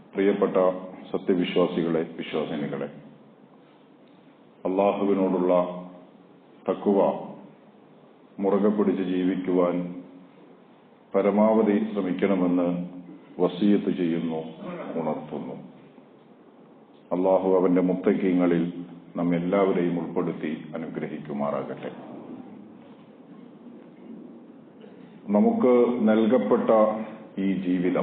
പ്രിയപ്പെട്ട സത്യവിശ്വാസികളെ വിശ്വാസിനികളെ അള്ളാഹുവിനോടുള്ള തക്കുവ മുറുകെ പിടിച്ച് ജീവിക്കുവാൻ പരമാവധി ശ്രമിക്കണമെന്ന് വസീയത്ത് ചെയ്യുന്നു ഉണർത്തുന്നു അള്ളാഹു അവന്റെ മുത്തക്കീങ്ങളിൽ നമ്മെല്ലാവരെയും ഉൾപ്പെടുത്തി അനുഗ്രഹിക്കുമാറാകട്ടെ നമുക്ക് നൽകപ്പെട്ട ഈ ജീവിതം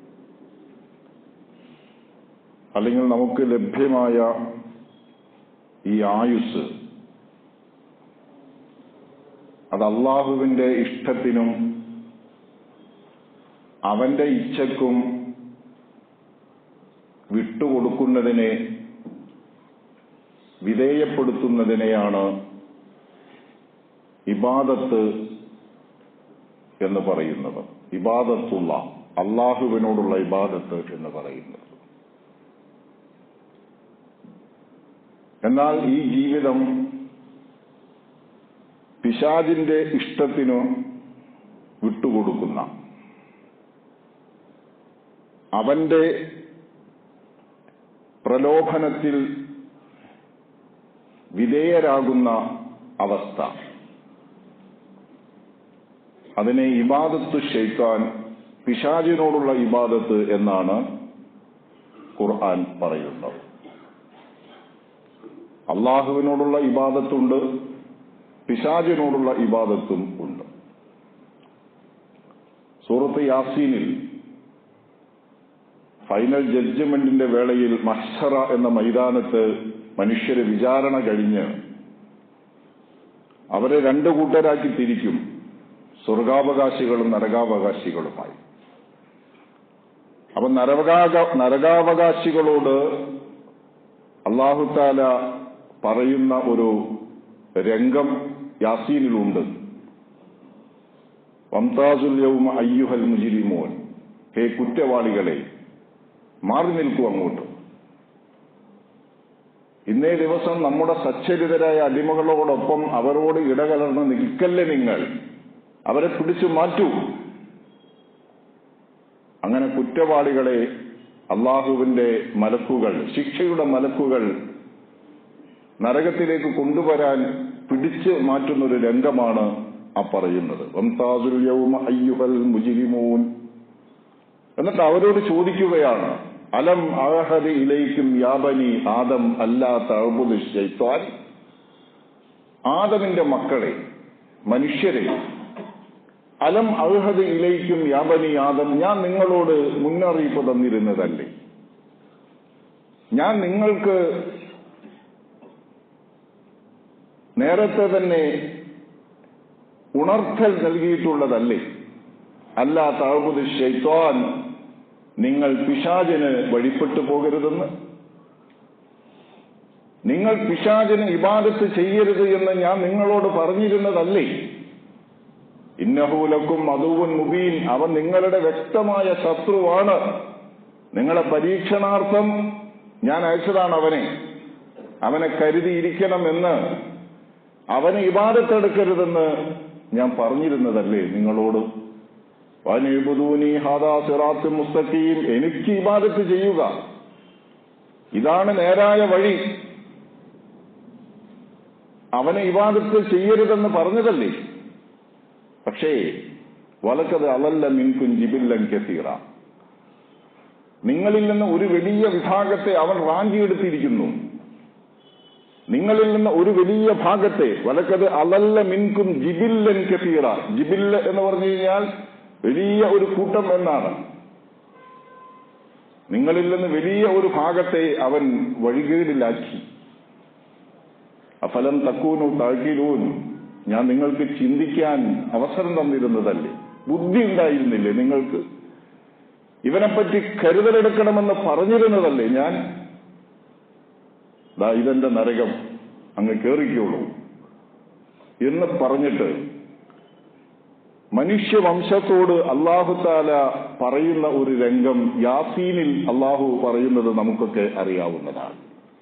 അല്ലെങ്കിൽ നമുക്ക് ലഭ്യമായ ഈ ആയുസ് അത് അള്ളാഹുവിന്റെ ഇഷ്ടത്തിനും അവന്റെ ഇച്ഛക്കും വിട്ടുകൊടുക്കുന്നതിനെ വിധേയപ്പെടുത്തുന്നതിനെയാണ് ഇബാദത്ത് എന്ന് പറയുന്നത് ഇബാദത്തുള്ള അള്ളാഹുവിനോടുള്ള ഇബാദത്ത് എന്ന് പറയുന്നത് എന്നാൽ ഈ ജീവിതം പിശാജിന്റെ ഇഷ്ടത്തിനു വിട്ടുകൊടുക്കുന്ന അവന്റെ പ്രലോഭനത്തിൽ വിധേയരാകുന്ന അവസ്ഥ അതിനെ ഇബാദത്ത് ഷെയ്ക്കാൻ പിശാജിനോടുള്ള ഇബാദത്ത് എന്നാണ് ഖുർആൻ പറയുന്നത് അള്ളാഹുവിനോടുള്ള ഇബാദത്തുണ്ട് പിശാജിനോടുള്ള ഇബാദത്തും ഉണ്ട് സൂറത്ത് യാസീനിൽ ഫൈനൽ ജഡ്ജ്മെന്റിന്റെ വേളയിൽ മഹ്സറ എന്ന മൈതാനത്ത് മനുഷ്യരെ വിചാരണ കഴിഞ്ഞ് അവരെ രണ്ടു കൂട്ടരാക്കി തിരിക്കും സ്വർഗാവകാശികളും നരകാവകാശികളുമായി അപ്പൊ നരകാക നരകാവകാശികളോട് അള്ളാഹുത്താല പറയുന്ന ഒരു രംഗം യാസീനിലുണ്ട് വംതാസുല്യവും അയ്യുഹൽ മുജിരിമോൻ ഹേ കുറ്റവാളികളെ മാറി നിൽക്കൂ അങ്ങോട്ട് ഇന്നേ ദിവസം നമ്മുടെ സച്ചരിതരായ അടിമകളോടൊപ്പം അവരോട് ഇടകലർന്ന് നിൽക്കല്ലേ നിങ്ങൾ അവരെ പിടിച്ചു മാറ്റൂ അങ്ങനെ കുറ്റവാളികളെ അള്ളാഹുവിന്റെ മലക്കുകൾ ശിക്ഷയുടെ മലക്കുകൾ നരകത്തിലേക്ക് കൊണ്ടുവരാൻ പിടിച്ചു മാറ്റുന്ന ഒരു രംഗമാണ് ആ പറയുന്നത് അയ്യുഹൽ മുജിരിമൂൻ എന്നിട്ട് അവരോട് ചോദിക്കുകയാണ് അലം അഹദി ഇലയിക്കും യാബനി ആദം അല്ലാ തഴുബുദ് ശൈത്വാൻ ആദമിന്റെ മക്കളെ മനുഷ്യരെ അലം അഹദ് ഇലയിക്കും യാബനി ആദം ഞാൻ നിങ്ങളോട് മുന്നറിയിപ്പ് തന്നിരുന്നതല്ലേ ഞാൻ നിങ്ങൾക്ക് നേരത്തെ തന്നെ ഉണർത്തൽ നൽകിയിട്ടുള്ളതല്ലേ അല്ല താഴ്ബുദ് ഷെയ്ത്വാൻ നിങ്ങൾ പിശാചിന് വഴിപ്പെട്ടു പോകരുതെന്ന് നിങ്ങൾ പിശാചിന് ഇബാദത്ത് ചെയ്യരുത് എന്ന് ഞാൻ നിങ്ങളോട് പറഞ്ഞിരുന്നതല്ലേ ഇന്നഹൂലക്കും മധുവൻ മുബീൻ അവൻ നിങ്ങളുടെ വ്യക്തമായ ശത്രുവാണ് നിങ്ങളെ പരീക്ഷണാർത്ഥം ഞാൻ അയച്ചതാണ് അവനെ അവനെ കരുതിയിരിക്കണമെന്ന് അവന് ഇബാദത്തെടുക്കരുതെന്ന് ഞാൻ പറഞ്ഞിരുന്നതല്ലേ നിങ്ങളോട് വനിബുദൂനി ഹാദാ സിറാത്ത് മുസ്തഖീം എനിക്ക് ഇബാദത്ത് ചെയ്യുക ഇതാണ് നേരായ വഴി അവനെ ഇബാദത്ത് ചെയ്യരുതെന്ന് പറഞ്ഞതല്ലേ പക്ഷേ വലക്കത് അലല്ല മിൻകുൻ ജിബില്ലൻ കസീറ നിങ്ങളിൽ നിന്ന് ഒരു വലിയ വിഭാഗത്തെ അവൻ റാഞ്ചിയെടുത്തിരിക്കുന്നു നിങ്ങളിൽ നിന്ന് ഒരു വലിയ ഭാഗത്തെ വലക്കത് അലല്ല മിൻകും ജിബില്ലൻ കസീറ ജിബില്ല എന്ന് പറഞ്ഞു കഴിഞ്ഞാൽ വലിയ ഒരു കൂട്ടം എന്നാണ് നിങ്ങളിൽ നിന്ന് വലിയ ഒരു ഭാഗത്തെ അവൻ വഴികേടിലാക്കി അഫലം തക്കൂനു താഴ്കിലൂൻ ഞാൻ നിങ്ങൾക്ക് ചിന്തിക്കാൻ അവസരം തന്നിരുന്നതല്ലേ ബുദ്ധി ഉണ്ടായിരുന്നില്ലേ നിങ്ങൾക്ക് ഇവനെപ്പറ്റി കരുതലെടുക്കണമെന്ന് പറഞ്ഞിരുന്നതല്ലേ ഞാൻ ദാ ഇതെന്റെ നരകം അങ്ങ് കേറിക്കോളൂ എന്ന് പറഞ്ഞിട്ട് മനുഷ്യവംശത്തോട് അള്ളാഹുത്താല പറയുന്ന ഒരു രംഗം യാസീനിൽ അള്ളാഹു പറയുന്നത് നമുക്കൊക്കെ അറിയാവുന്നതാണ്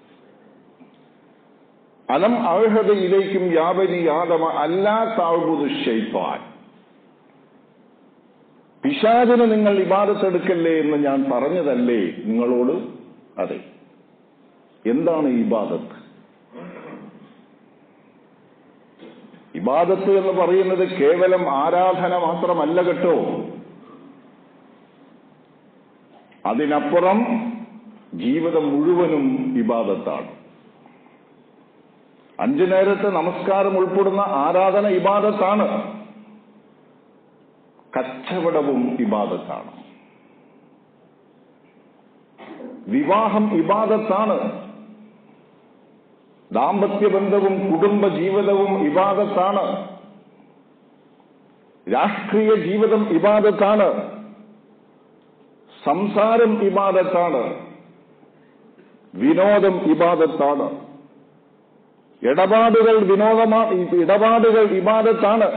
അലം അർഹത ഇലേക്കും യാബനി യാദമ അല്ലാ താഴ്ബുദ് ഷെയ്ത്താൻ പിശാചിന് നിങ്ങൾ ഇബാദത്തെടുക്കല്ലേ എന്ന് ഞാൻ പറഞ്ഞതല്ലേ നിങ്ങളോട് അതെ എന്താണ് ഇബാദത്ത് ഇബാദത്ത് എന്ന് പറയുന്നത് കേവലം ആരാധന മാത്രമല്ല കേട്ടോ അതിനപ്പുറം ജീവിതം മുഴുവനും ഇബാദത്താണ് അഞ്ചു നേരത്തെ നമസ്കാരം ഉൾപ്പെടുന്ന ആരാധന ഇബാദത്താണ് കച്ചവടവും ഇബാദത്താണ് വിവാഹം ഇബാദത്താണ് ദാമ്പത്യബന്ധവും കുടുംബ ജീവിതവും ഇബാദത്താണ് രാഷ്ട്രീയ ജീവിതം ഇബാദത്താണ് സംസാരം ഇബാദത്താണ് വിനോദം ഇബാദത്താണ് ഇടപാടുകൾ വിനോദമാ ഇടപാടുകൾ ഇബാദത്താണ്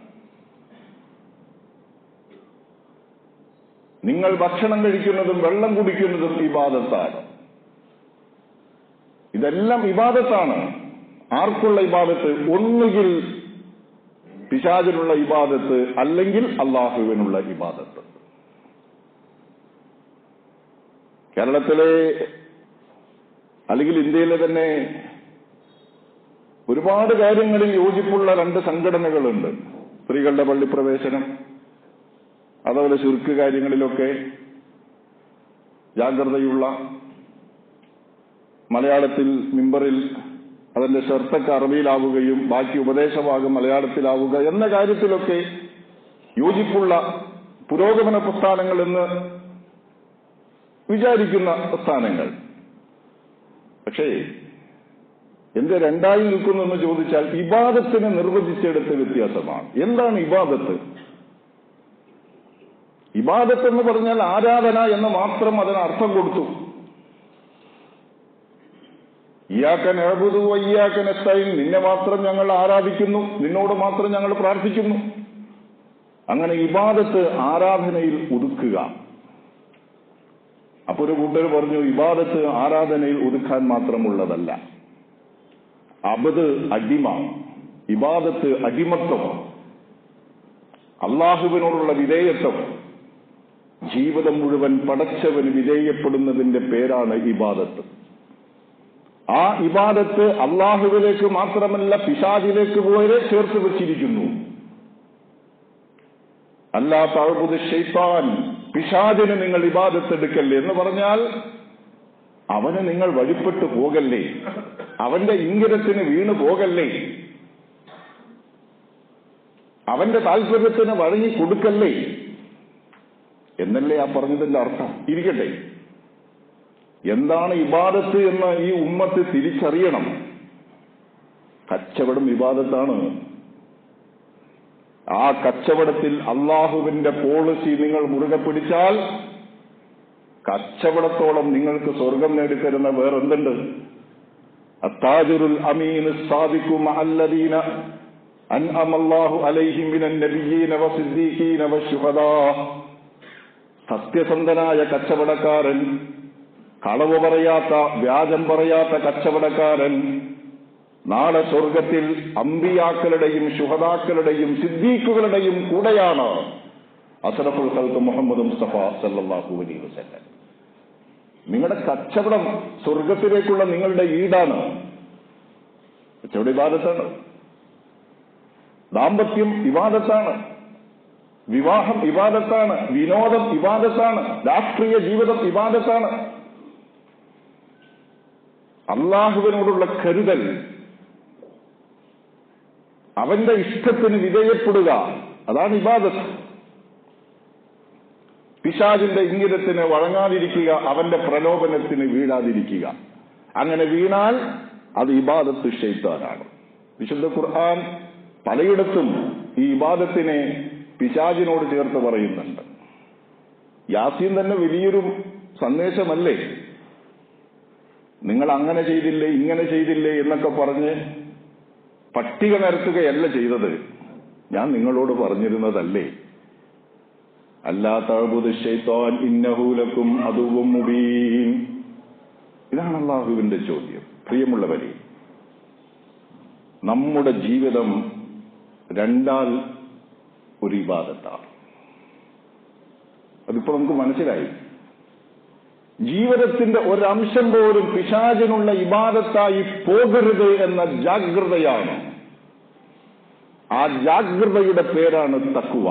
നിങ്ങൾ ഭക്ഷണം കഴിക്കുന്നതും വെള്ളം കുടിക്കുന്നതും ഇബാദത്താണ് ഇതെല്ലാം ഇബാദത്താണ് ആർക്കുള്ള ഇബാദത്ത് ഒന്നുകിൽ പിശാചിനുള്ള ഇബാദത്ത് അല്ലെങ്കിൽ അള്ളാഹുവിനുള്ള ഇബാദത്ത് കേരളത്തിലെ അല്ലെങ്കിൽ ഇന്ത്യയിലെ തന്നെ ഒരുപാട് കാര്യങ്ങളിൽ യോജിപ്പുള്ള രണ്ട് സംഘടനകളുണ്ട് സ്ത്രീകളുടെ പള്ളിപ്രവേശനം അതുപോലെ ചുരുക്ക് കാര്യങ്ങളിലൊക്കെ ജാഗ്രതയുള്ള മലയാളത്തിൽ മിമ്പറിൽ അതിന്റെ ഷർട്ടൊക്കെ അറബിയിലാവുകയും ബാക്കി ഉപദേശഭാഗം മലയാളത്തിലാവുക എന്ന കാര്യത്തിലൊക്കെ യോജിപ്പുള്ള പുരോഗമന പ്രസ്ഥാനങ്ങൾ എന്ന് വിചാരിക്കുന്ന പ്രസ്ഥാനങ്ങൾ പക്ഷേ എന്ത് രണ്ടായി നിൽക്കുന്നു എന്ന് ചോദിച്ചാൽ ഇബാദത്തിനെ നിർവചിച്ചെടുത്ത വ്യത്യാസമാണ് എന്താണ് ഇബാദത്ത് ഇബാദത്ത് എന്ന് പറഞ്ഞാൽ ആരാധന എന്ന് മാത്രം അതിന് അർത്ഥം കൊടുത്തു ഇയാക്കൻ എഴുതു വയ്യാക്കൻ എത്തായി നിന്നെ മാത്രം ഞങ്ങൾ ആരാധിക്കുന്നു നിന്നോട് മാത്രം ഞങ്ങൾ പ്രാർത്ഥിക്കുന്നു അങ്ങനെ ഇബാദത്ത് ആരാധനയിൽ ഒതുക്കുക അപ്പൊ ഒരു കൂട്ടർ പറഞ്ഞു ഇബാദത്ത് ആരാധനയിൽ ഒതുക്കാൻ മാത്രമുള്ളതല്ല അബത് അടിമ ഇബാദത്ത് അടിമത്വം അള്ളാഹുവിനോടുള്ള വിധേയത്വം ജീവിതം മുഴുവൻ പടച്ചവന് വിധേയപ്പെടുന്നതിന്റെ പേരാണ് ഇബാദത്ത് ആ ഇബാദത്ത് അള്ളാഹുവിലേക്ക് മാത്രമല്ല പിശാജിലേക്ക് പോരെ ചേർത്ത് വെച്ചിരിക്കുന്നു അല്ലാ തഴുപുത് ഷെയ്ത്താൻ പിശാജിന് നിങ്ങൾ ഇബാദത്തെടുക്കല്ലേ എന്ന് പറഞ്ഞാൽ അവന് നിങ്ങൾ വഴിപ്പെട്ടു പോകല്ലേ അവന്റെ ഇംഗിതത്തിന് വീണു പോകല്ലേ അവന്റെ താല്പര്യത്തിന് വഴങ്ങി കൊടുക്കല്ലേ എന്നല്ലേ ആ പറഞ്ഞതിന്റെ അർത്ഥം ഇരിക്കട്ടെ എന്താണ് ഇബാദത്ത് എന്ന് ഈ ഉമ്മത്ത് തിരിച്ചറിയണം കച്ചവടം വിവാദത്താണ് ആ കച്ചവടത്തിൽ അള്ളാഹുവിന്റെ പോളിസി നിങ്ങൾ മുറുകെ പിടിച്ചാൽ കച്ചവടത്തോളം നിങ്ങൾക്ക് സ്വർഗം നേടിത്തരുന്ന വേറെന്തുണ്ട് അത്താജുരുൽ അമീൻ സാദിക്കും അല്ലദീന അൻഅമല്ലാഹു അലൈഹിം മിനൻ നബിയ്യീന വസിദ്ദീഖീന വശുഹദാ സത്യസന്ധനായ കച്ചവടക്കാരൻ കളവ് പറയാത്ത വ്യാജം പറയാത്ത കച്ചവടക്കാരൻ നാളെ സ്വർഗത്തിൽ അമ്പിയാക്കളുടെയും ശുഹതാക്കളുടെയും സിദ്ദീഖുകളുടെയും കൂടെയാണ് അസറഫുൽ ഹൽക്ക് മുഹമ്മദ് മുസ്തഫ സല്ലാഹു അലൈ വസല്ലം നിങ്ങളുടെ കച്ചവടം സ്വർഗത്തിലേക്കുള്ള നിങ്ങളുടെ ഈടാണ് കച്ചവട ഇബാദത്താണ് ദാമ്പത്യം ഇബാദത്താണ് വിവാഹം ഇബാദത്താണ് വിനോദം ഇബാദത്താണ് രാഷ്ട്രീയ ജീവിതം ഇബാദത്താണ് അള്ളാഹുവിനോടുള്ള കരുതൽ അവന്റെ ഇഷ്ടത്തിന് വിധേയപ്പെടുക അതാണ് ഇബാദത്ത് പിശാജിന്റെ ഇംഗിതത്തിന് വഴങ്ങാതിരിക്കുക അവന്റെ പ്രലോഭനത്തിന് വീഴാതിരിക്കുക അങ്ങനെ വീണാൽ അത് ഇബാദത്ത് ഷെയ്ത്താനാണ് വിശുദ്ധ ഖുർആൻ പലയിടത്തും ഈ ഇബാദത്തിനെ പിശാജിനോട് ചേർത്ത് പറയുന്നുണ്ട് യാസീൻ തന്നെ വലിയൊരു സന്ദേശമല്ലേ നിങ്ങൾ അങ്ങനെ ചെയ്തില്ലേ ഇങ്ങനെ ചെയ്തില്ലേ എന്നൊക്കെ പറഞ്ഞ് പട്ടിക നിരത്തുകയല്ല ചെയ്തത് ഞാൻ നിങ്ങളോട് പറഞ്ഞിരുന്നതല്ലേ അല്ലാ തഴുബുദ് ഷെയ്ത്താൻ ഇന്നഹൂലക്കും അതുവും മുബീൻ ഇതാണ് അള്ളാഹുവിന്റെ ചോദ്യം പ്രിയമുള്ളവരെ നമ്മുടെ ജീവിതം രണ്ടാൽ ഒരു ഇബാദത്താണ് അതിപ്പോ നമുക്ക് മനസ്സിലായി ജീവിതത്തിന്റെ ഒരംശം പോലും പിശാചിനുള്ള ഇബാദത്തായി പോകരുത് എന്ന ജാഗ്രതയാണ് ആ ജാഗ്രതയുടെ പേരാണ് തക്കുവ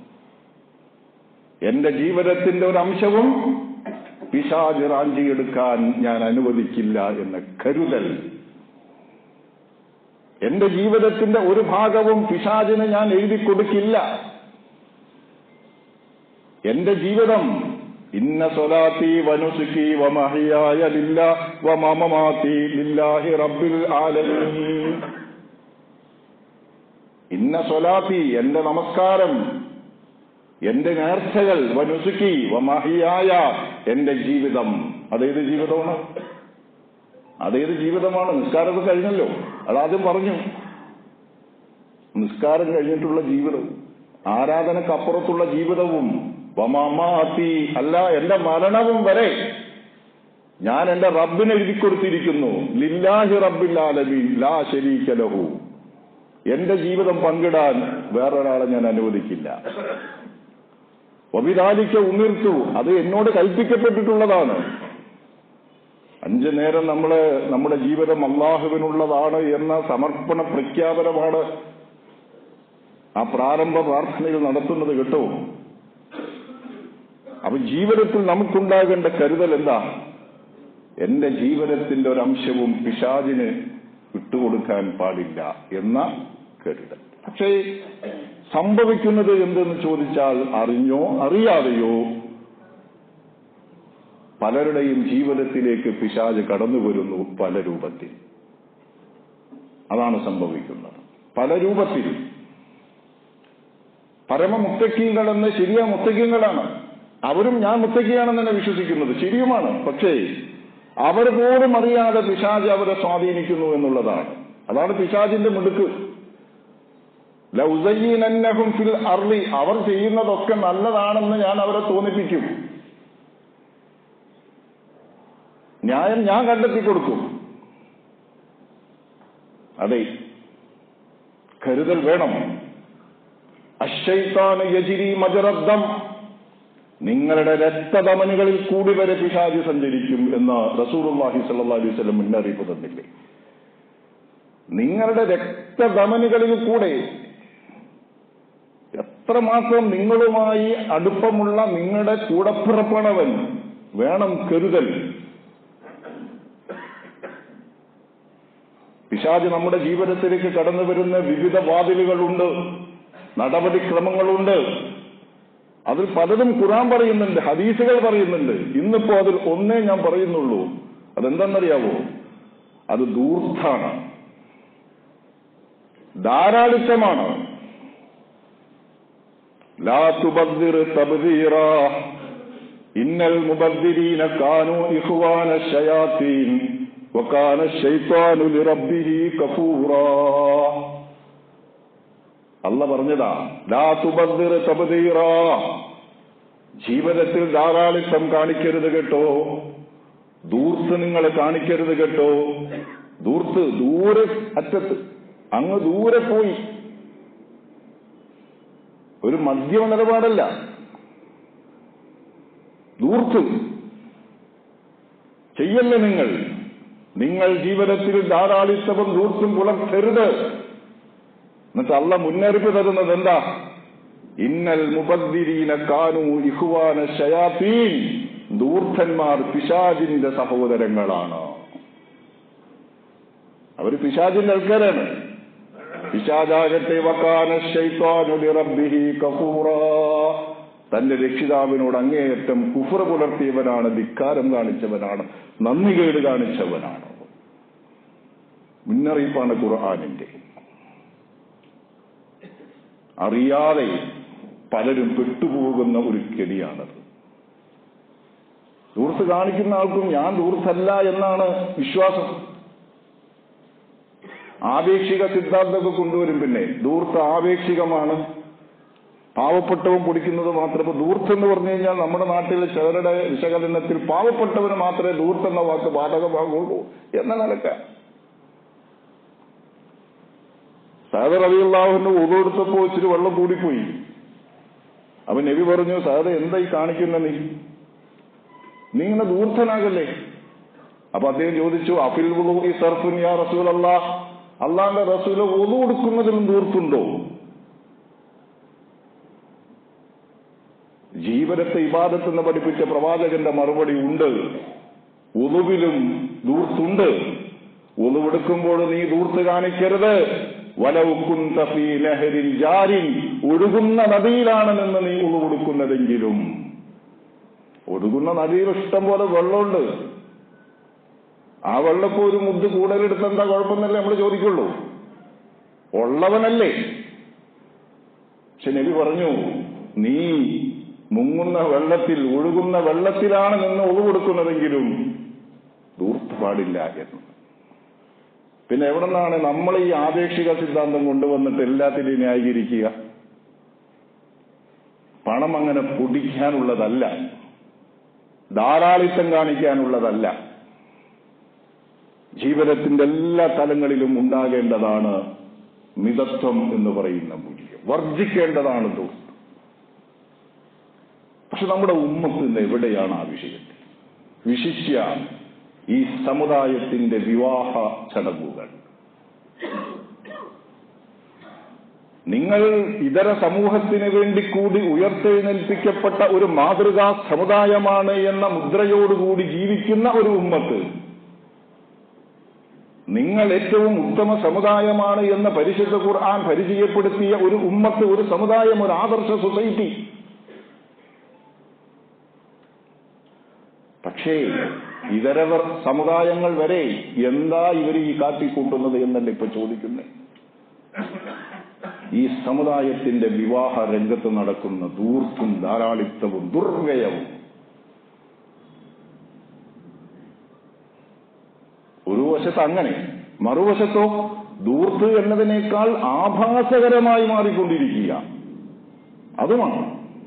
എന്റെ ജീവിതത്തിന്റെ ഒരംശവും പിശാജ് റാഞ്ചിയെടുക്കാൻ ഞാൻ അനുവദിക്കില്ല എന്ന കരുതൽ എന്റെ ജീവിതത്തിന്റെ ഒരു ഭാഗവും പിശാചിന് ഞാൻ എഴുതി കൊടുക്കില്ല എന്റെ ജീവിതം ഇന്ന സ്വലാത്തി വനുസുക്കി വമഹിയായ ലില്ല വമമമാത്തി ലില്ലാഹി റബ്ബിൽ ആലമീൻ ഇന്ന സ്വലാത്തി എന്റെ നമസ്കാരം എന്റെ നേർച്ചകൾ വനുസുക്കി വമഹിയായ എന്റെ ജീവിതം അതേത് ജീവിതമാണ് അതേത് ജീവിതമാണ് നിസ്കാരമൊക്കെ കഴിഞ്ഞല്ലോ അതാദ്യം പറഞ്ഞു നിസ്കാരം കഴിഞ്ഞിട്ടുള്ള ജീവിതം ആരാധനക്കപ്പുറത്തുള്ള ജീവിതവും വമാമാത്തി അല്ല എന്റെ മരണവും വരെ ഞാൻ എന്റെ റബ്ബിന് എഴുതി കൊടുത്തിരിക്കുന്നു ലില്ലാഹി റബ്ബിൽ ആലമീൻ ലാ ശരീക ലഹു എന്റെ ജീവിതം പങ്കിടാൻ വേറൊരാളെ ഞാൻ അനുവദിക്കില്ല ഒബിതാലിക്ക ഉമിർത്തു അത് എന്നോട് കൽപ്പിക്കപ്പെട്ടിട്ടുള്ളതാണ് അഞ്ചു നേരം നമ്മള് നമ്മുടെ ജീവിതം അള്ളാഹുവിനുള്ളതാണ് എന്ന സമർപ്പണ പ്രഖ്യാപനമാണ് ആ പ്രാരംഭ പ്രാർത്ഥനയിൽ നടത്തുന്നത് കേട്ടോ അപ്പൊ ജീവിതത്തിൽ നമുക്കുണ്ടാകേണ്ട കരുതൽ എന്താ എന്റെ ജീവിതത്തിന്റെ ഒരംശവും പിശാചിന് വിട്ടുകൊടുക്കാൻ പാടില്ല എന്ന കരുതൽ പക്ഷേ സംഭവിക്കുന്നത് എന്തെന്ന് ചോദിച്ചാൽ അറിഞ്ഞോ അറിയാതെയോ പലരുടെയും ജീവിതത്തിലേക്ക് പിശാജ് കടന്നു വരുന്നു പല രൂപത്തിൽ അതാണ് സംഭവിക്കുന്നത് പല രൂപത്തിൽ പരമമുത്തക്കീങ്ങളെന്ന് ശരിയാ മുത്തക്കീങ്ങളാണ് അവരും ഞാൻ മുത്തക്കിയാണെന്ന് തന്നെ വിശ്വസിക്കുന്നത് ശരിയുമാണ് പക്ഷേ അവർ പോലും അറിയാതെ പിശാജ് അവരെ സ്വാധീനിക്കുന്നു എന്നുള്ളതാണ് അതാണ് പിശാജിന്റെ മിടുക്ക് ലൗസയ്യനഹും ഫിൽ അർലി അവർ ചെയ്യുന്നതൊക്കെ നല്ലതാണെന്ന് ഞാൻ അവരെ തോന്നിപ്പിക്കും ന്യായം ഞാൻ കണ്ടെത്തി കൊടുക്കും അതെ കരുതൽ വേണം അശൈത്താന് യജിരി മജറദ്ദം നിങ്ങളുടെ രക്തധമനികളിൽ കൂടി വരെ പിശാചി സഞ്ചരിക്കും എന്ന് റസൂർഹി സല്ലാ അലൈഹി സ്വലം മുന്നറിയിപ്പ് തന്നില്ലേ നിങ്ങളുടെ രക്തധമനികളിൽ കൂടെ എത്രമാത്രം നിങ്ങളുമായി അടുപ്പമുള്ള നിങ്ങളുടെ കൂടപ്പിറപ്പണവൻ വേണം കരുതൽ പിശാജ് നമ്മുടെ ജീവിതത്തിലേക്ക് കടന്നു വരുന്ന വിവിധ വാതിലുകളുണ്ട് നടപടിക്രമങ്ങളുണ്ട് അതിൽ പലതും ഖുറാൻ പറയുന്നുണ്ട് ഹദീസുകൾ പറയുന്നുണ്ട് ഇന്നിപ്പോ അതിൽ ഒന്നേ ഞാൻ പറയുന്നുള്ളൂ അതെന്താണെന്നറിയാവോ അത് ദൂർത്താണ് ധാരാളിത്തമാണ് ലാ തുബദ്ദിർ തബ്ദീറ ഇന്നൽ മുബദ്ദിരീന കാനു ഇഖ്വാന ശയാത്തീൻ വകാന ശൈത്താനു ലിറബ്ബിഹി കഫൂറാ അല്ല പറഞ്ഞതാ ലാ തുബദ്ദിർ തബ്ദീറ ജീവിതത്തിൽ ധാരാളിത്തം കാണിക്കരുത് കേട്ടോ ദൂർത്ത് നിങ്ങൾ കാണിക്കരുത് കേട്ടോ ദൂർത്ത് ദൂരെ അറ്റത്ത് അങ്ങ് ദൂരെ പോയി ഒരു മധ്യമ നിലപാടല്ല ദൂർത്ത് ചെയ്യല്ല നിങ്ങൾ നിങ്ങൾ ജീവിതത്തിൽ ധാരാളിത്തവും ദൂർത്തും പുലർത്തരുത് എന്നിട്ട് അല്ല മുന്നറിയിപ്പ് തരുന്നത് എന്താ ഇന്നൽ മുബദ്ദിരീന കാനു ഇഹുവാന ശയാത്തീൻ ദൂർത്തന്മാർ പിശാജിന്റെ സഹോദരങ്ങളാണ് അവർ പിശാജിന്റെ ആൾക്കാരാണ് പിശാജാകട്ടെ വക്കാന ശൈത്താനുലി റബ്ബിഹി കഫൂറ തന്റെ രക്ഷിതാവിനോട് അങ്ങേയറ്റം കുഫറ പുലർത്തിയവനാണ് ധിക്കാരം കാണിച്ചവനാണ് നന്ദികേട് കാണിച്ചവനാണ് മുന്നറിയിപ്പാണ് ഖുർആാനിന്റെ അറിയാതെ പലരും പെട്ടുപോകുന്ന ഒരു കെടിയാണത് ദൂർത്ത് കാണിക്കുന്ന ആൾക്കും ഞാൻ ദൂർത്തല്ല എന്നാണ് വിശ്വാസം ആപേക്ഷിക സിദ്ധാന്തമൊക്കെ കൊണ്ടുവരും പിന്നെ ദൂർത്ത് ആപേക്ഷികമാണ് പാവപ്പെട്ടവൻ കുടിക്കുന്നത് മാത്രമേ ദൂർത്ത് എന്ന് പറഞ്ഞു കഴിഞ്ഞാൽ നമ്മുടെ നാട്ടിലെ ചിലരുടെ വിശകലനത്തിൽ പാവപ്പെട്ടവന് മാത്രമേ ദൂർത്ത് എന്ന വാക്ക് ബാധകമാകുള്ളൂ എന്ന നിലക്ക സാദർ അലിയുള്ളാഹുവിന്റെ ഉതെടുത്തപ്പോ ഇച്ചിരി വെള്ളം കൂടിപ്പോയി അപ്പൊ നബി പറഞ്ഞു സാറ് എന്തായി കാണിക്കുന്ന നീ നീ ഇങ്ങനെ ദൂർത്തനാകല്ലേ അപ്പൊ അദ്ദേഹം ചോദിച്ചു അഫിൽ ഈ സർഫുൻ യാ റസൂൽ അല്ലാ അള്ളാന്റെ റസൂല് ഒതു കൊടുക്കുന്നതിലും ദൂർത്തുണ്ടോ ജീവനത്തെ ഇബാദത്തെന്ന് പഠിപ്പിച്ച പ്രവാചകന്റെ മറുപടി ഉണ്ട് ഉളുവിലും ദൂർത്തുണ്ട് ഉളുവെടുക്കുമ്പോൾ നീ ദൂർത്ത് കാണിക്കരുത് വലവുക്കും തഫീ ലഹരിൽ ജാരിൻ ഒഴുകുന്ന നദിയിലാണ് നിന്ന് നീ ഉളുവെടുക്കുന്നതെങ്കിലും ഒഴുകുന്ന നദിയിൽ ഇഷ്ടം പോലെ വെള്ളമുണ്ട് ആ വെള്ളപ്പോ ഒരു മുദ്ദ് കൂടുതലെടുത്ത് എന്താ കുഴപ്പമെന്നല്ലേ നമ്മൾ ചോദിക്കുള്ളൂ ഉള്ളവനല്ലേ പക്ഷെ നബി പറഞ്ഞു നീ മുങ്ങുന്ന വെള്ളത്തിൽ ഒഴുകുന്ന വെള്ളത്തിലാണ് നിന്ന് ഒളിവെടുക്കുന്നതെങ്കിലും ദൂർത്ത് പാടില്ല എന്ന് പിന്നെ എവിടെ നിന്നാണ് നമ്മൾ ഈ ആപേക്ഷിക സിദ്ധാന്തം കൊണ്ടുവന്നിട്ട് എല്ലാത്തിനെയും ന്യായീകരിക്കുക പണം അങ്ങനെ പൊടിക്കാനുള്ളതല്ല ധാരാളിത്തം കാണിക്കാനുള്ളതല്ല ജീവിതത്തിന്റെ എല്ലാ തലങ്ങളിലും ഉണ്ടാകേണ്ടതാണ് മിതത്വം എന്ന് പറയുന്ന മൂല്യം വർജിക്കേണ്ടതാണ് ദൂർത്ത് പക്ഷെ നമ്മുടെ ഉമ്മത്ത് ഇന്ന് എവിടെയാണ് ആ വിഷയത്തിൽ വിശിഷ്യ ഈ സമുദായത്തിന്റെ വിവാഹ ചടങ്ങുകൾ നിങ്ങൾ ഇതര സമൂഹത്തിന് വേണ്ടി കൂടി ഉയർത്തെഴുന്നേൽപ്പിക്കപ്പെട്ട ഒരു മാതൃകാ സമുദായമാണ് എന്ന മുദ്രയോടുകൂടി ജീവിക്കുന്ന ഒരു ഉമ്മത്ത് നിങ്ങൾ ഏറ്റവും ഉത്തമ സമുദായമാണ് എന്ന് പരിശുദ്ധ ഖുർആൻ പരിചയപ്പെടുത്തിയ ഒരു ഉമ്മത്ത് ഒരു സമുദായം ഒരു ആദർശ സൊസൈറ്റി പക്ഷേ ഇതര സമുദായങ്ങൾ വരെ എന്താ ഇവർ ഈ കാട്ടിക്കൂട്ടുന്നത് എന്നല്ല ഇപ്പൊ ചോദിക്കുന്നത് ഈ സമുദായത്തിന്റെ വിവാഹ രംഗത്ത് നടക്കുന്ന ദൂർത്തും ധാരാളിത്തവും ദുർവ്യയവും ഒരു വശത്ത് അങ്ങനെ മറുവശത്തോ ദൂർത്ത് എന്നതിനേക്കാൾ ആഭാസകരമായി മാറിക്കൊണ്ടിരിക്കുക അതുമാണ്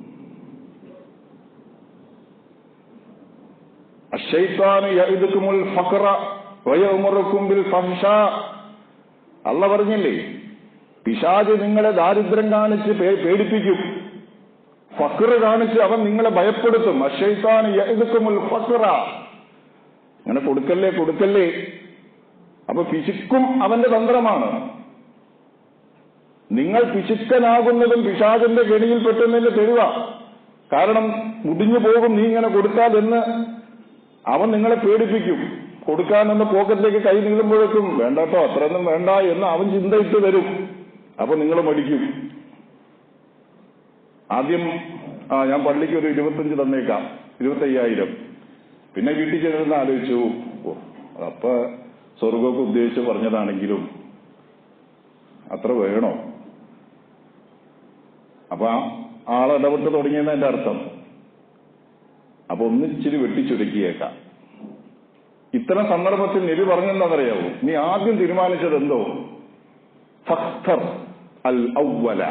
അഷൈത്താന് യഇദുക്കുമുൽ ഫഖറ വയഉമറുക്കും ബിൽ ഫഹ്ഷ അല്ല പറഞ്ഞില്ലേ പിശാജ് നിങ്ങളെ ദാരിദ്ര്യം കാണിച്ച് പേടിപ്പിക്കും ഫക്ർ കാണിച്ച് അവൻ നിങ്ങളെ ഭയപ്പെടുത്തും അഷൈത്താന് യഇദുക്കുമുൽ ഫഖറ അങ്ങനെ കൊടുക്കല്ലേ കൊടുക്കല്ലേ അപ്പൊ പിശുക്കും അവന്റെ തന്ത്രമാണ് നിങ്ങൾ പിശുക്കനാകുന്നതും പിശാചിന്റെ ഗണിയിൽ പെട്ടുന്നതിന്റെ തെളിവ കാരണം മുടിഞ്ഞു പോകും നീ ഇങ്ങനെ കൊടുത്താൽ എന്ന് അവൻ നിങ്ങളെ പേടിപ്പിക്കും കൊടുക്കാനെന്ന് പോക്കറ്റിലേക്ക് കൈ നീളുമ്പോഴേക്കും വേണ്ടട്ടോ അത്രയൊന്നും വേണ്ട എന്ന് അവൻ ചിന്തയിട്ട് വരും അപ്പൊ നിങ്ങൾ മടിക്കും ആദ്യം ആ ഞാൻ പള്ളിക്ക് ഒരു ഇരുപത്തഞ്ച് തന്നേക്കാം ഇരുപത്തയ്യായിരം പിന്നെ വീട്ടിൽ ചെന്നിരുന്ന് ആലോചിച്ചു ഓ അപ്പൊ സ്വർഗമൊക്കെ ഉദ്ദേശിച്ച് പറഞ്ഞതാണെങ്കിലും അത്ര വേണോ അപ്പൊ ആളിടപെട്ട് തുടങ്ങിയെന്ന് എന്റെ അർത്ഥം അപ്പൊ ഒന്നിച്ചിരി വെട്ടിച്ചുരുക്കിയേക്കാം ഇത്തരം സന്ദർഭത്തിൽ നബി പറഞ്ഞെന്താണെന്നറിയാവൂ നീ ആദ്യം തീരുമാനിച്ചത് എന്തോ ഫഖ്തർ അൽ ഔവല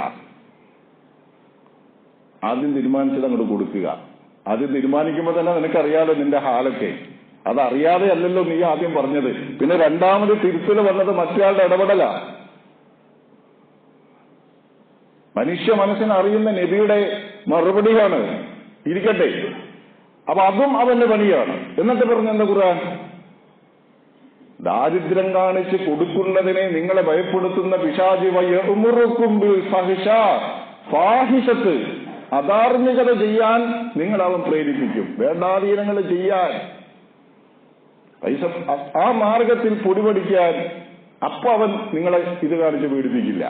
ആദ്യം തീരുമാനിച്ചത് അങ്ങോട്ട് കൊടുക്കുക ആദ്യം തീരുമാനിക്കുമ്പോൾ തന്നെ നിനക്കറിയാലോ നിന്റെ ഹാലൊക്കെ അതറിയാതെ അല്ലല്ലോ നീ ആദ്യം പറഞ്ഞത് പിന്നെ രണ്ടാമത് തിരുത്തൽ വന്നത് മറ്റൊരാളുടെ ഇടപെടല മനുഷ്യ മനസ്സിന് അറിയുന്ന നബിയുടെ മറുപടിയാണ് ഇരിക്കട്ടെ അപ്പൊ അതും അവന്റെ പണിയാണ് എന്നിട്ട് പറഞ്ഞെന്താ ഖുർആൻ ദാരിദ്ര്യം കാണിച്ച് കൊടുക്കുന്നതിനെ നിങ്ങളെ ഭയപ്പെടുത്തുന്ന പിശാചി വയ്യുറുക്കുമ്പിൽ ഫഹിഷ ഫാഹിഷത്ത് അധാർമികത ചെയ്യാൻ നിങ്ങൾ അവൻ പ്രേരിപ്പിക്കും വേണ്ടാധീനങ്ങൾ ചെയ്യാൻ പൈസ ആ മാർഗത്തിൽ പൊടിപടിക്കാൻ അപ്പൊ അവൻ നിങ്ങളെ ഇത് കാണിച്ച് പീഡിപ്പിക്കില്ല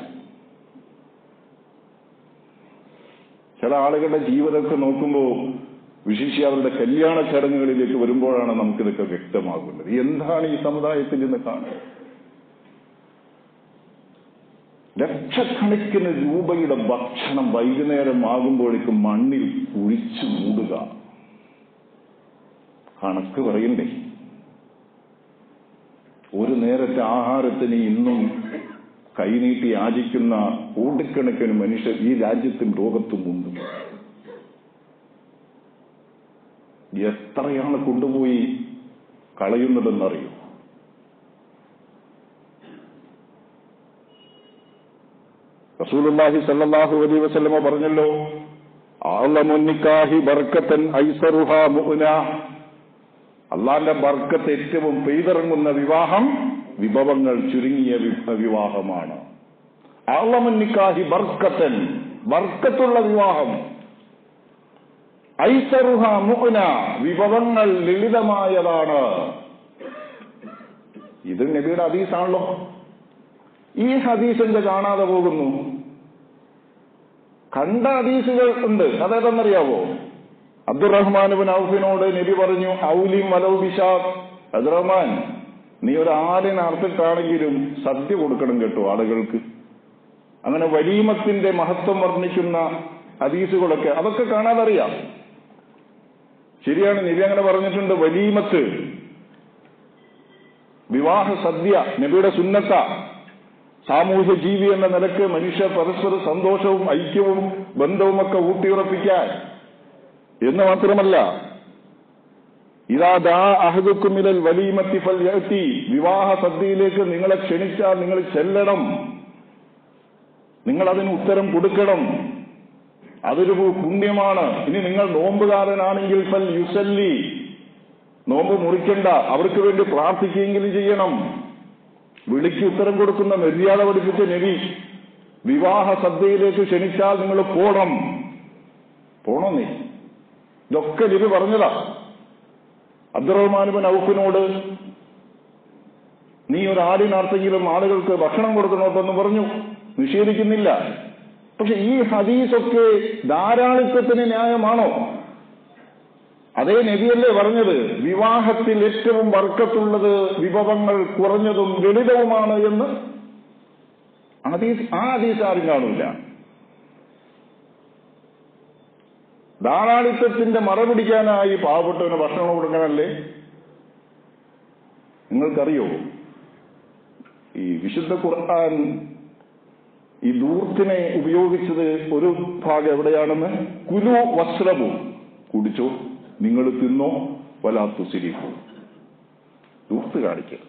ചില ആളുകളുടെ ജീവിതമൊക്കെ നോക്കുമ്പോൾ വിശേഷി അവരുടെ കല്യാണ ചടങ്ങുകളിലേക്ക് വരുമ്പോഴാണ് നമുക്കിതൊക്കെ വ്യക്തമാകുന്നത് എന്താണ് ഈ സമുദായത്തിൽ നിന്ന് കാണുക ലക്ഷക്കണക്കിന് രൂപയുടെ ഭക്ഷണം വൈകുന്നേരം ആകുമ്പോഴേക്കും മണ്ണിൽ കുഴിച്ചു മൂടുക കണക്ക് പറയണ്ടേ ഒരു നേരത്തെ ആഹാരത്തിന് ഇന്നും കൈനീട്ടി യാചിക്കുന്ന കോടിക്കണക്കിന് മനുഷ്യർ ഈ രാജ്യത്തും ലോകത്തും ഉണ്ട് എത്രയാണ് കൊണ്ടുപോയി കളയുന്നതെന്നറിയോ റസൂലുള്ളാഹി സല്ലല്ലാഹു അലൈഹി വസല്ലമ പറഞ്ഞല്ലോ ആളമുന്നിക്കാഹി ബർക്കത്തൻ ഐസറുഹ മുഅ്ന അള്ളാന്റെ ബർക്കത്ത് ഏറ്റവും പെയ്തിറങ്ങുന്ന വിവാഹം വിഭവങ്ങൾ ചുരുങ്ങിയ വി- വിവാഹമാണ് ആളമുന്നിക്കാഹി ബർക്കത്തൻ ബർക്കത്തുള്ള വിവാഹം ഐസറുഹ മുഅ്ന വിഭവങ്ങൾ ലളിതമായതാണ് ഇത് നബിയുടെ ഹദീസാണല്ലോ ഈ ഹദീസ് എന്ത് കാണാതെ പോകുന്നു കണ്ട ഹദീസുകൾ ഉണ്ട് അതേതെന്നറിയാവോ അബ്ദുറഹ്മാൻ ഔഫിനോട് നബി പറഞ്ഞു ഔലിം വലൗ ബിഷാഖ് അബ്ദുറഹ്മാൻ നീ ഒരു ആടിനെ അർത്ഥിട്ടാണെങ്കിലും സദ്യ കൊടുക്കണം കേട്ടോ ആളുകൾക്ക് അങ്ങനെ വലീമത്തിന്റെ മഹത്വം വർണ്ണിക്കുന്ന ഹദീസുകളൊക്കെ അതൊക്കെ കാണാതറിയാം ശരിയാണ് നബി അങ്ങനെ പറഞ്ഞിട്ടുണ്ട് വലീമത്ത് വിവാഹ സദ്യ നബിയുടെ സുന്നത്ത സാമൂഹ്യ ജീവി എന്ന നിലക്ക് മനുഷ്യ പരസ്പര സന്തോഷവും ഐക്യവും ബന്ധവുമൊക്കെ ഊട്ടിയുറപ്പിക്കാൻ എന്ന് മാത്രമല്ല ഇതാ ദാ അഹദുക്കുമിലൽ വലീമത്തി ഫൽ യഅ്തി വിവാഹ സദ്യയിലേക്ക് നിങ്ങളെ ക്ഷണിച്ചാൽ നിങ്ങൾ ചെല്ലണം നിങ്ങൾ അതിന് ഉത്തരം കൊടുക്കണം അതൊരു പുണ്യമാണ് ഇനി നിങ്ങൾ നോമ്പുകാരനാണെങ്കിൽ ഫൽ യുസല്ലി നോമ്പ് മുറിക്കണ്ട അവർക്ക് വേണ്ടി പ്രാർത്ഥിക്കുകയെങ്കിലും ചെയ്യണം വിളിക്ക് ഉത്തരം കൊടുക്കുന്ന മര്യാദ പഠിപ്പിച്ച നബി വിവാഹ സദ്യയിലേക്ക് ക്ഷണിച്ചാൽ നിങ്ങൾ പോണം പോണോ നീ ഇതൊക്കെ നബി പറഞ്ഞതാ അബ്ദുറഹ്മാനുബൻ ഔഫിനോട് നീ ഒരു ആടിനർത്തെങ്കിലും ആളുകൾക്ക് ഭക്ഷണം കൊടുക്കണോട്ടെന്ന് പറഞ്ഞു നിഷേധിക്കുന്നില്ല പക്ഷെ ഈ ഹദീസൊക്കെ ധാരാളിത്വത്തിന് ന്യായമാണോ അതേ നബിയല്ലേ പറഞ്ഞത് വിവാഹത്തിൽ ഏറ്റവും വർക്കത്തുള്ളത് വിഭവങ്ങൾ കുറഞ്ഞതും ലളിതവുമാണ് എന്ന് ഹദീസ് ആ ഹദീസ് ആരും കാണൂല ധാരാളിത്വത്തിന്റെ മറപിടിക്കാനായി പാവപ്പെട്ടവന് ഭക്ഷണം കൊടുക്കാനല്ലേ നിങ്ങൾക്കറിയോ ഈ വിശുദ്ധ ഖുർആൻ ഈ ദൂർത്തിനെ ഉപയോഗിച്ചത് ഒരു ഭാഗം എവിടെയാണെന്ന് കുലു വസ്ത്രമു കുടിച്ചോ നിങ്ങൾ തിന്നോ വലാത്തു സിരിക്കൂ ദൂർത്ത് കാണിക്കുക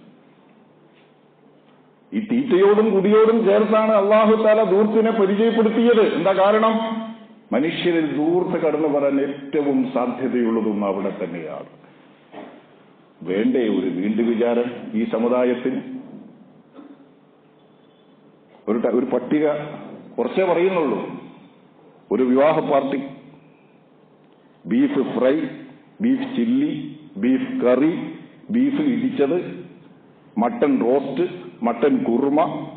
ഈ തീറ്റയോടും കുടിയോടും ചേർത്താണ് അള്ളാഹു താല ദൂർത്തിനെ പരിചയപ്പെടുത്തിയത് എന്താ കാരണം മനുഷ്യരിൽ ദൂർത്ത് കടന്നു വരാൻ ഏറ്റവും സാധ്യതയുള്ളതും അവിടെ തന്നെയാണ് വേണ്ടേ ഒരു വീണ്ടു വിചാരം ഈ സമുദായത്തിന് ഒരു ട- ഒരു പട്ടിക കുറച്ചേ പറയുന്നുള്ളൂ ഒരു വിവാഹ party beef fry beef chilli beef curry beef ഇടിച്ചത് mutton roast mutton kurma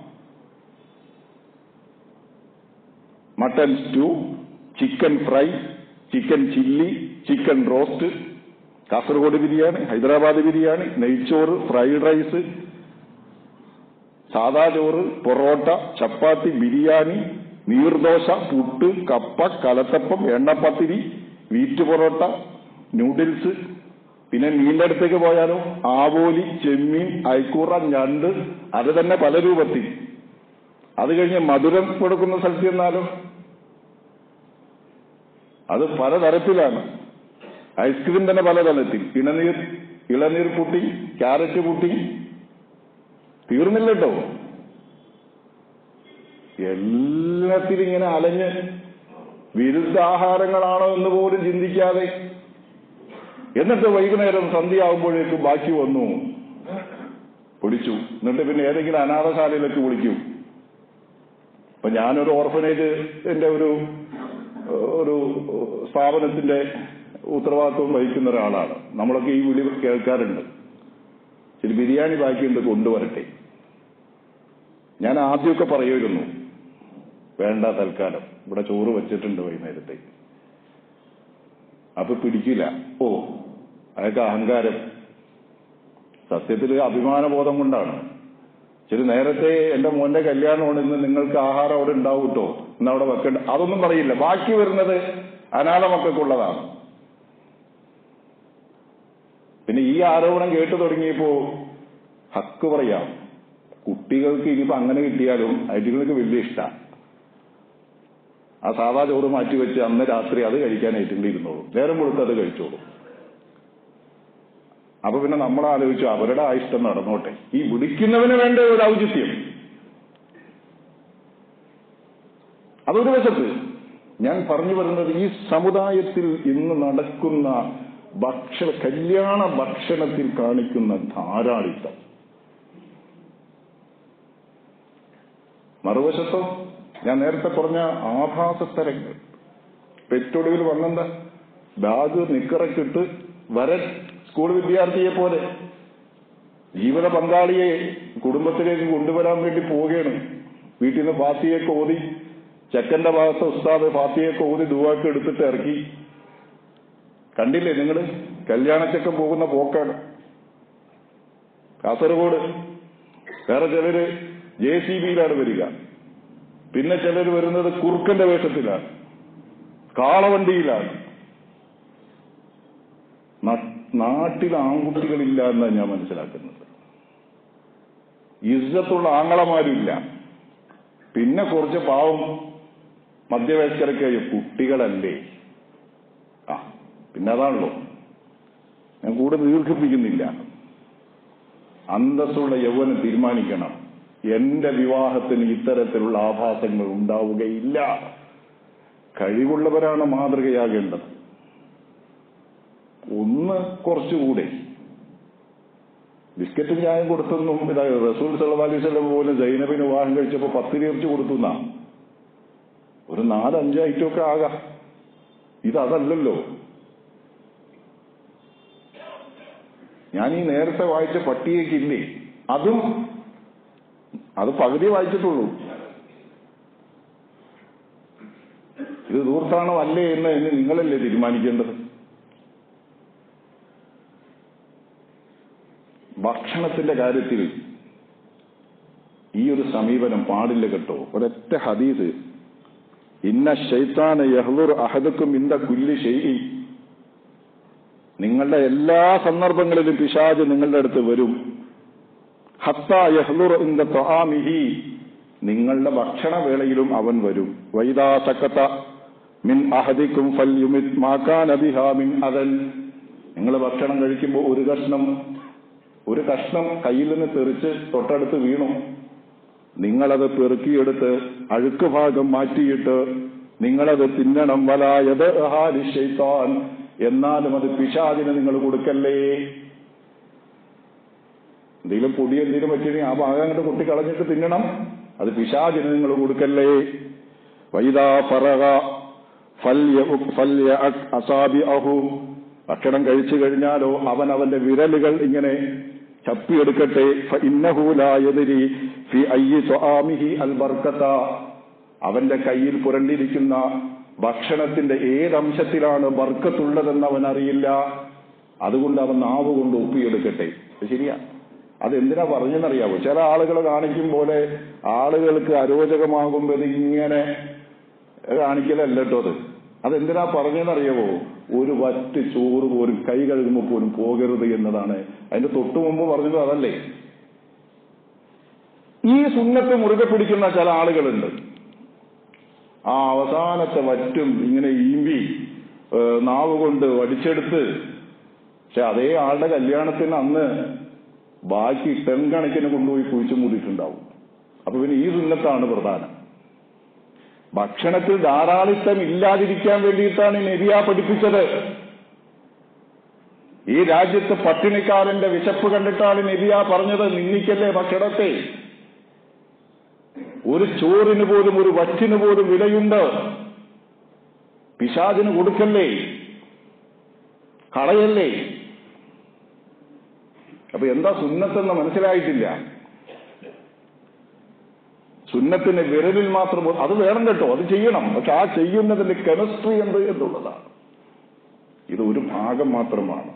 mutton stew chicken fry chicken chilli chicken roast Kasaragod biryani Hyderabad biryani നെയ്ച്ചോറ് ഫ്രൈഡ് റൈസ് സാദാ ചോറ് പൊറോട്ട ചപ്പാത്തി ബിരിയാണി നീർദോശ പുട്ട് കപ്പ കലത്തപ്പം എണ്ണപ്പത്തിരി വീറ്റ് പൊറോട്ട നൂഡിൽസ് പിന്നെ മീനിന്റെ അടുത്തേക്ക് പോയാലോ ആവോലി ചെമ്മീൻ അയക്കൂറ ഞണ്ട് അത് തന്നെ പല രൂപത്തിൽ അത് കഴിഞ്ഞ് മധുരം കൊടുക്കുന്ന സ്ഥലത്ത് ചെന്നാലോ അത് പലതരത്തിലാണ് ഐസ്ക്രീം തന്നെ പലതരത്തിൽ ഇളനീർ ഇളനീർ പുട്ടി ക്യാരറ്റ് പുട്ടി തീർന്നില്ല കേട്ടോ എല്ലാത്തിലും ഇങ്ങനെ അലഞ്ഞ് വിരുദ്ധാഹാരങ്ങളാണോ എന്ന് പോലും ചിന്തിക്കാതെ എന്നിട്ട് വൈകുന്നേരം സന്ധ്യയാകുമ്പോഴേക്കും ബാക്കി വന്നു പിടിച്ചു എന്നിട്ട് പിന്നെ ഏതെങ്കിലും അനാഥശാലയിലേക്ക് വിളിക്കും അപ്പൊ ഞാനൊരു ഓർഫനേജ് എന്റെ ഒരു ഒരു സ്ഥാപനത്തിന്റെ ഉത്തരവാദിത്വം വഹിക്കുന്ന ഒരാളാണ് നമ്മളൊക്കെ ഈ വിളി കേൾക്കാറുണ്ട് ശരി ബിരിയാണി ബാക്കിയുണ്ട് കൊണ്ടുവരട്ടെ ഞാൻ ആദ്യമൊക്കെ പറയുമായിരുന്നു വേണ്ട തൽക്കാലം ഇവിടെ ചോറ് വെച്ചിട്ടുണ്ട് വൈകുന്നേരത്തെ അപ്പൊ പിടിക്കില്ല ഓ അതൊക്കെ അഹങ്കാരം സത്യത്തിൽ അഭിമാനബോധം കൊണ്ടാണ് ശരി നേരത്തെ എന്റെ മോന്റെ കല്യാണമാണ് ഇന്ന് നിങ്ങൾക്ക് ആഹാരം അവിടെ ഉണ്ടാവും കേട്ടോ ഇന്ന് അവിടെ വെക്കണ്ട അതൊന്നും പറയില്ല ബാക്കി വരുന്നത് അനാഥ മക്കൾക്കുള്ളതാണ് പിന്നെ ഈ ആരോപണം കേട്ടു തുടങ്ങിയപ്പോ ഹക്ക് പറയാം കുട്ടികൾക്ക് ഇനിയിപ്പോ അങ്ങനെ കിട്ടിയാലും ഐറ്റുകൾക്ക് വലിയ ഇഷ്ടമാണ് ആ സാധാ ചോറ് മാറ്റി വെച്ച് അന്ന് രാത്രി അത് കഴിക്കാൻ ഏറ്റുകൾ ഇരുന്നോളൂ നേരം കൊടുത്ത് അത് കഴിച്ചോളൂ അപ്പൊ പിന്നെ നമ്മൾ ആലോചിച്ചു അവരുടെ ആ ഇഷ്ടം നടന്നോട്ടെ ഈ വിളിക്കുന്നവന് വേണ്ട ഒരു ഔചിത്യം അതൊരു വശത്ത് ഞാൻ പറഞ്ഞു വരുന്നത് ഈ സമുദായത്തിൽ ഇന്ന് നടക്കുന്ന ഭക്ഷണ കല്യാണ ഭക്ഷണത്തിൽ കാണിക്കുന്ന ധാരാളിത്തം മറുവശത്തോ ഞാൻ നേരത്തെ പറഞ്ഞ ആഭാസത്തരങ്ങൾ പെറ്റൊടുവിൽ വന്നെന്താ ബാഗ് നിക്കറക്കിട്ട് വരൻ സ്കൂൾ വിദ്യാർത്ഥിയെ പോലെ ജീവിത പങ്കാളിയെ കുടുംബത്തിലേക്ക് കൊണ്ടുവരാൻ വേണ്ടി പോവുകയാണ് വീട്ടിൽ നിന്ന് ഫാത്തിയൊക്കെ ഓതി ചെക്കന്റെ ഭാഗത്ത് ഉസ്താദ് ഫാത്തിയൊക്കെ ഓതി ദുവാക്ക് എടുത്തിട്ട് ഇറക്കി കണ്ടില്ലേ നിങ്ങൾ കല്യാണച്ചക്കൻ പോകുന്ന പോക്കാണ് കാസർഗോഡ് വേറെ ചിലര് ജെ സി ബിയിലാണ് വരിക പിന്നെ ചിലർ വരുന്നത് കുറുക്കന്റെ വേഷത്തിലാണ് കാളവണ്ടിയിലാണ് നാട്ടിൽ ആൺകുട്ടികളില്ല എന്നാണ് ഞാൻ മനസ്സിലാക്കുന്നത് ഇസ്സത്തുള്ള ആങ്ങളമാരില്ല പിന്നെ കുറച്ച് പാവം മധ്യവയസ്കരൊക്കെ കുട്ടികളല്ലേ ആ പിന്നെ അതാണല്ലോ ഞാൻ കൂടെ ദീർഘിപ്പിക്കുന്നില്ല അന്തസ്സുള്ള യൗവനം തീരുമാനിക്കണം എന്റെ വിവാഹത്തിന് ഇത്തരത്തിലുള്ള ആഭാസങ്ങൾ ഉണ്ടാവുകയില്ല കഴിവുള്ളവരാണ് മാതൃകയാകേണ്ടത് ഒന്ന് കുറച്ചുകൂടെ ബിസ്ക്കറ്റും ചായം കൊടുത്തൊന്നും ഇതാ റസൂൽ സല്ലല്ലാഹു അലൈഹി വസല്ലം പോലും സൈനബിന് വിവാഹം കഴിച്ചപ്പോ പത്ത് തീർച്ച കൊടുത്തുന്ന ഒരു നാലഞ്ച് ഐറ്റമൊക്കെ ആകാം ഇതല്ലല്ലോ ഞാൻ ഈ നേരത്തെ വായിച്ച പട്ടികയ്ക്കില്ലേ അതും അത് പകുതി വായിച്ചിട്ടുള്ളൂ ഇത് ദൂർത്താണോ അല്ലേ എന്ന് എന്ന് നിങ്ങളല്ലേ തീരുമാനിക്കേണ്ടത് ഭക്ഷണത്തിന്റെ കാര്യത്തിൽ ഈ ഒരു സമീപനം പാടില്ല കേട്ടോ ഒരൊറ്റ ഹദീസ് ഇന്ന ഷൈത്താന യഹ്ലുർ അഹദക്കും ഇന്ത കുല്ലി ഷെയ്ഇ നിങ്ങളുടെ എല്ലാ സന്ദർഭങ്ങളിലും പിശാജ് നിങ്ങളുടെ അടുത്ത് വരും ഹത്ത യഹ്ലുർ ഇന്ത തൊഹാമിഹി നിങ്ങളുടെ ഭക്ഷണവേളയിലും അവൻ വരും വൈദാ സക്കത്ത മിൻ അഹദിക്കും ഫൽ യുമിത് മാക്കാൻ അബിഹാ മിൻ അതൻ നിങ്ങൾ ഭക്ഷണം കഴിക്കുമ്പോൾ ഒരു കഷ്ണം ഒരു കഷ്ണം കയ്യിൽ നിന്ന് തെറിച്ച് തൊട്ടടുത്ത് വീണു നിങ്ങളത് പെറുക്കിയെടുത്ത് അഴുക്ക് ഭാഗം മാറ്റിയിട്ട് നിങ്ങളത് തിന്നണം വലായത് ഷെയ്ത്താൻ എന്നാലും അത് പിശാദിന് നിങ്ങൾ കൊടുക്കല്ലേ എന്തെങ്കിലും പൊടി എന്തെങ്കിലും പറ്റിയെങ്കിൽ ആ ഭാഗം അങ്ങോട്ട് കുട്ടി കളഞ്ഞിട്ട് തിന്നണം അത് പിശാദിന് നിങ്ങൾ കൊടുക്കല്ലേ വൈദാ പറക അസാബി അഹു ഭക്ഷണം കഴിച്ചു കഴിഞ്ഞാലോ അവൻ അവന്റെ വിരലുകൾ ഇങ്ങനെ ചപ്പിയെടുക്കട്ടെ ഇന്നഹൂലായതിരി ഫി അയ്യി സ്വാമിഹി അൽ ബർക്കത്ത അവന്റെ കയ്യിൽ പുരണ്ടിരിക്കുന്ന ഭക്ഷണത്തിന്റെ ഏതംശത്തിലാണ് ബർക്കത്തുള്ളതെന്ന് അവൻ അറിയില്ല അതുകൊണ്ട് അവൻ നാവ് കൊണ്ട് ഒപ്പിയെടുക്കട്ടെ ശരിയാ അതെന്തിനാ പറഞ്ഞെന്നറിയാവോ ചില ആളുകൾ കാണിക്കും പോലെ ആളുകൾക്ക് അരോചകമാകുമ്പോൾ ഇങ്ങനെ കാണിക്കലല്ല കേട്ടോ അത് അതെന്തിനാ പറഞ്ഞെന്നറിയാവോ ഒരു വറ്റ് ചോറ് പോലും കൈ കഴുകുമ്പോൾ പോലും പോകരുത് എന്നതാണ് അതിന്റെ തൊട്ടു മുമ്പ് പറഞ്ഞത് അതല്ലേ ഈ സുന്നത്ത് മുറുകെ പിടിക്കുന്ന ചില ആളുകളുണ്ട് ആ അവസാനത്തെ വറ്റും ഇങ്ങനെ ഈമ്പി നാവ് കൊണ്ട് വടിച്ചെടുത്ത് പക്ഷെ അതേ ആളുടെ കല്യാണത്തിന് അന്ന് ബാക്കി ടെൻ കണക്കിന് കൊണ്ടുപോയി കുഴിച്ചു മൂടിയിട്ടുണ്ടാവും അപ്പൊ പിന്നെ ഈ സുന്നത്താണ് പ്രധാനം ഭക്ഷണത്തിൽ ധാരാളിത്തം ഇല്ലാതിരിക്കാൻ വേണ്ടിയിട്ടാണ് നെരിയ പഠിപ്പിച്ചത് ഈ രാജ്യത്ത് പട്ടിണിക്കാരന്റെ വിശപ്പ് കണ്ടിട്ടാണ് നെരിയ പറഞ്ഞത് നിന്ദിക്കല്ലേ ഭക്ഷണത്തെ ഒരു ചോറിന് പോലും ഒരു വറ്റിന് പോലും വിലയുണ്ട് പിശാചിന് കൊടുക്കല്ലേ കളയല്ലേ അപ്പൊ എന്താ സുന്നത്തെന്ന് മനസ്സിലായിട്ടില്ല സുന്നത്തിന് വിരലിൽ മാത്രം അത് വേണം കേട്ടോ അത് ചെയ്യണം പക്ഷെ ആ ചെയ്യുന്നതിന്റെ കെമിസ്ട്രി എന്ത് എന്നുള്ളതാണ് ഇത് ഒരു ഭാഗം മാത്രമാണ്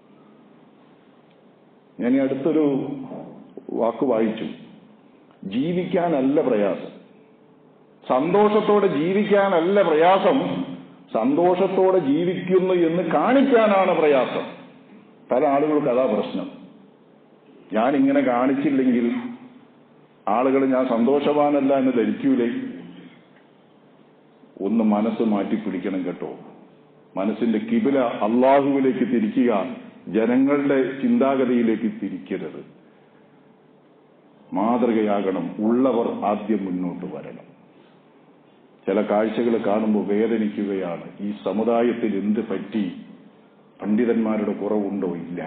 ഞാൻ ഈ അടുത്തൊരു വാക്ക് വായിച്ചു ജീവിക്കാനല്ല പ്രയാസം സന്തോഷത്തോടെ ജീവിക്കാനല്ല പ്രയാസം സന്തോഷത്തോടെ ജീവിക്കുന്നു എന്ന് കാണിക്കാനാണ് പ്രയാസം പല ആളുകൾക്ക് അതാ പ്രശ്നം ഞാൻ ഇങ്ങനെ കാണിച്ചില്ലെങ്കിൽ ആളുകൾ ഞാൻ സന്തോഷവാനല്ല എന്ന് ധരിക്കൂലേ ഒന്ന് മനസ്സ് മാറ്റി പിടിക്കണം കേട്ടോ മനസ്സിന്റെ കിബില അള്ളാഹുവിലേക്ക് തിരിക്കുക ജനങ്ങളുടെ ചിന്താഗതിയിലേക്ക് തിരിക്കരുത് മാതൃകയാകണം ഉള്ളവർ ആദ്യം മുന്നോട്ട് വരണം ചില കാഴ്ചകൾ കാണുമ്പോൾ വേദനിക്കുകയാണ് ഈ സമുദായത്തിൽ എന്ത് പറ്റി പണ്ഡിതന്മാരുടെ കുറവുണ്ടോ ഇല്ല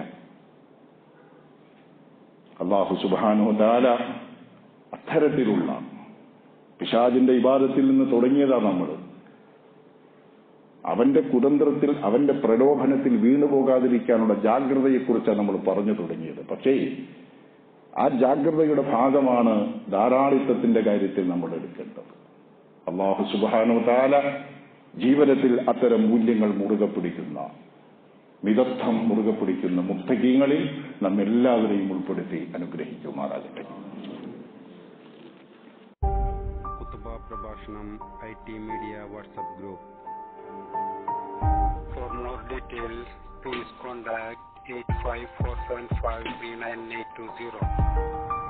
അള്ളാഹു സുബാനോ താല അത്തരത്തിലുള്ള പിശാജിന്റെ ഇബാദത്തിൽ നിന്ന് തുടങ്ങിയതാ നമ്മൾ അവന്റെ കുതന്ത്രത്തിൽ അവന്റെ പ്രലോഭനത്തിൽ വീണുപോകാതിരിക്കാനുള്ള ജാഗ്രതയെക്കുറിച്ചാണ് നമ്മൾ പറഞ്ഞു തുടങ്ങിയത് പക്ഷേ ആ ജാഗ്രതയുടെ ഭാഗമാണ് ധാരാളിത്തത്തിന്റെ കാര്യത്തിൽ നമ്മൾ എടുക്കേണ്ടത് അള്ളാഹു സുബാനോ താല ജീവനത്തിൽ അത്തരം മൂല്യങ്ങൾ മുറുകെ പിടിക്കുന്ന മിതത്വം മുറുകെ പിടിക്കുന്ന മുക്തകീങ്ങളിൽ നമ്മെല്ലാവരെയും ഉൾപ്പെടുത്തി അനുഗ്രഹിക്കുമാറാകട്ടെ കുത്തുബ പ്രഭാഷണം I T media WhatsApp group For more details, please contact 854753980.